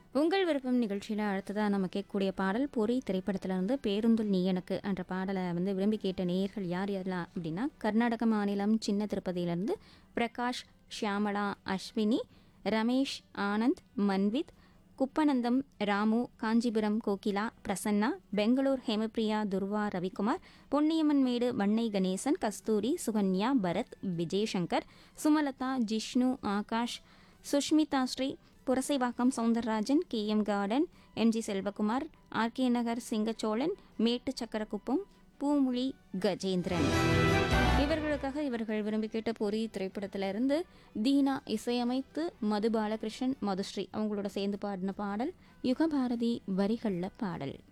உங்கள் விருப்பம் நிகழ்ச்சியில் அடுத்ததாக நம்ம கேட்கக்கூடிய பாடல் பொறி திரைப்படத்திலிருந்து பேருந்துல் நீ எனக்கு என்ற பாடலை வந்து விரும்பி கேட்ட நேயர்கள் யார் யாரெல்லாம் அப்படின்னா கர்நாடக மாநிலம் சின்ன திருப்பதியிலிருந்து Prakash Shyamala Ashwini Ramesh Anand Manvith Kuppanandam Ramu Kanchipuram Gokila Prasanna Bangalore Hemapriya Durva Ravikumar Ponniamman Medu Vannai Ganesan Kasthuri Sukanya Bharath Vijayashankar Sumalatha Jishnu Akash Sushmita Sri Purasaiwakkam Soundararajan K M garden MG Selvakumar RK Nagar Singacholan Mettu Sakkarakuppam Poomozhi Gajendran இவர்களுக்காக இவர்கள் விரும்பி கேட்ட பொறி திரைப்படத்திலிருந்து தீனா இசையமைத்து மது பாலகிருஷ்ணன் மதுஸ்ரீ அவங்களோட சேர்ந்து பாடின பாடல் யுகபாரதி வரிகளில் பாடல்